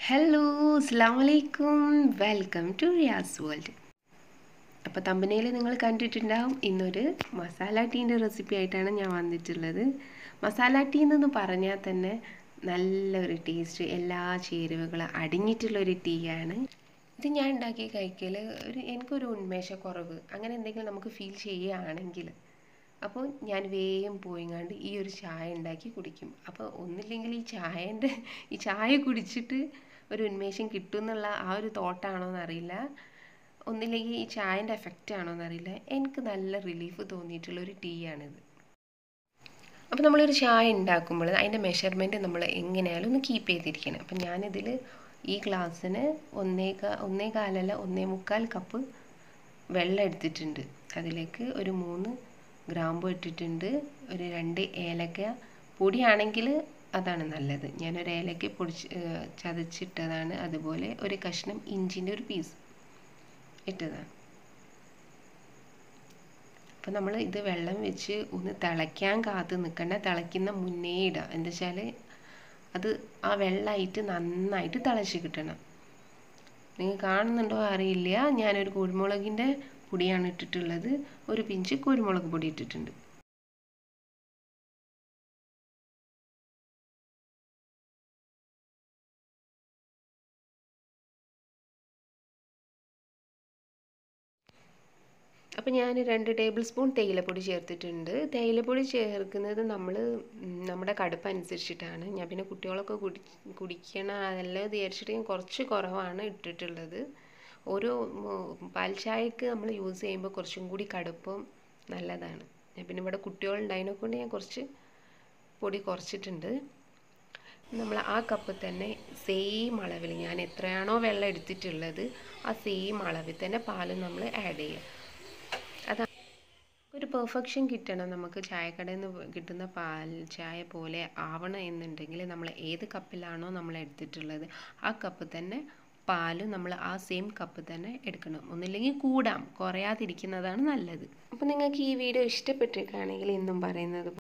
hello അസ്സാം വലൈക്കും welcome to Riyas world അപ്പോൾ തമ്പനയിൽ നിങ്ങൾ കണ്ടിട്ടുണ്ടാവും ഇന്നൊരു മസാല ടീൻ്റെ റെസിപ്പി ആയിട്ടാണ് ഞാൻ വന്നിട്ടുള്ളത് മസാല ടീ എന്നൊന്ന് പറഞ്ഞാൽ തന്നെ നല്ലൊരു ടേസ്റ്റ് എല്ലാ ചേരുവകളും അടങ്ങിയിട്ടുള്ളൊരു ടീ ആണ് ഇത് ഞാൻ ഉണ്ടാക്കി കഴിക്കൽ ഒരു എനിക്കൊരു ഉന്മേഷക്കുറവ് അങ്ങനെ എന്തെങ്കിലും നമുക്ക് ഫീൽ ചെയ്യുകയാണെങ്കിൽ അപ്പോൾ ഞാൻ വേഗം പോയിങ്ങാണ്ട് ഈ ഒരു ചായ ഉണ്ടാക്കി കുടിക്കും അപ്പോൾ ഒന്നില്ലെങ്കിൽ ഈ ചായൻ്റെ ഈ ചായ കുടിച്ചിട്ട് ഒരു ഉന്മേഷം കിട്ടും എന്നുള്ള ആ ഒരു തോട്ടാണോ എന്നറിയില്ല ഒന്നില്ലെങ്കിൽ ഈ ചായൻ്റെ എഫക്റ്റ് ആണോ എന്നറിയില്ല എനിക്ക് നല്ല റിലീഫ് തോന്നിയിട്ടുള്ള ഒരു ടീ ആണിത് അപ്പോൾ നമ്മളൊരു ചായ ഉണ്ടാക്കുമ്പോൾ അതിൻ്റെ മെഷർമെൻറ്റ് നമ്മൾ എങ്ങനെയാലും ഒന്ന് കീപ്പ് ചെയ്തിരിക്കണം അപ്പം ഞാനിതിൽ ഈ ഗ്ലാസ്സിന് ഒന്നേകാ ഒന്നേ കാലല്ല ഒന്നേ മുക്കാൽ കപ്പ് വെള്ളം എടുത്തിട്ടുണ്ട് അതിലേക്ക് ഒരു മൂന്ന് ഗ്രാമ്പു ഇട്ടിട്ടുണ്ട് ഒരു രണ്ട് ഏലക്ക പൊടിയാണെങ്കിൽ അതാണ് നല്ലത് ഞാനൊരു ഏലക്ക പൊടിച്ച് ചതച്ചിട്ടതാണ് അതുപോലെ ഒരു കഷ്ണം ഇഞ്ചിൻ്റെ ഒരു പീസ് ഇട്ടതാണ് അപ്പോൾ നമ്മൾ ഇത് വെള്ളം വെച്ച് ഒന്ന് തിളയ്ക്കാൻ കാത്ത് നിൽക്കണ്ട തിളയ്ക്കുന്ന മുന്നേ ഇടുക എന്താ വെച്ചാൽ അത് ആ വെള്ളമായിട്ട് നന്നായിട്ട് തിളച്ച് കിട്ടണം നിങ്ങൾ കാണുന്നുണ്ടോ അറിയില്ല ഞാനൊരു കുരുമുളകിൻ്റെ പൊടിയാണ് ഇട്ടിട്ടുള്ളത് ഒരു പിഞ്ച് കുരുമുളക് പൊടി ഇട്ടിട്ടുണ്ട് അപ്പോൾ ഞാൻ രണ്ട് ടേബിൾ സ്പൂൺ തേയിലപ്പൊടി ചേർത്തിട്ടുണ്ട് തേയിലപ്പൊടി ചേർക്കുന്നത് നമ്മൾ നമ്മുടെ കടുപ്പ് അനുസരിച്ചിട്ടാണ് ഞാൻ പിന്നെ കുട്ടികളൊക്കെ കുടി കുടിക്കണ അതെല്ലാം വിചാരിച്ചിട്ട് ഞാൻ കുറച്ച് കുറവാണ് ഇട്ടിട്ടുള്ളത് ഓരോ പാൽച്ചായക്ക് നമ്മൾ യൂസ് ചെയ്യുമ്പോൾ കുറച്ചും കൂടി കടുപ്പം നല്ലതാണ് ഞാൻ പിന്നെ ഇവിടെ കുട്ടികളുണ്ടായതിനെ കൊണ്ട് ഞാൻ കുറച്ച് പൊടി കുറച്ചിട്ടുണ്ട് നമ്മൾ ആ കപ്പ് തന്നെ സെയിം അളവിൽ ഞാൻ എത്രയാണോ വെള്ളം എടുത്തിട്ടുള്ളത് ആ സെയിം അളവിൽ തന്നെ പാലും നമ്മൾ ആഡ് ചെയ്യുക അതാ ഒരു പെർഫെക്ഷൻ കിട്ടണം നമുക്ക് ചായക്കടയിൽ നിന്ന് കിട്ടുന്ന പാൽ ചായ പോലെ ആവണം എന്നുണ്ടെങ്കിൽ നമ്മൾ ഏത് കപ്പിലാണോ നമ്മൾ എടുത്തിട്ടുള്ളത് ആ കപ്പ് തന്നെ പാലും നമ്മൾ ആ സെയിം കപ്പ് തന്നെ എടുക്കണം ഒന്നില്ലെങ്കിൽ കൂടാം കുറയാതിരിക്കുന്നതാണ് നല്ലത് അപ്പോൾ നിങ്ങൾക്ക് ഈ വീഡിയോ ഇഷ്ടപ്പെട്ടിരിക്കുകയാണെങ്കിൽ എന്നും പറയുന്നത്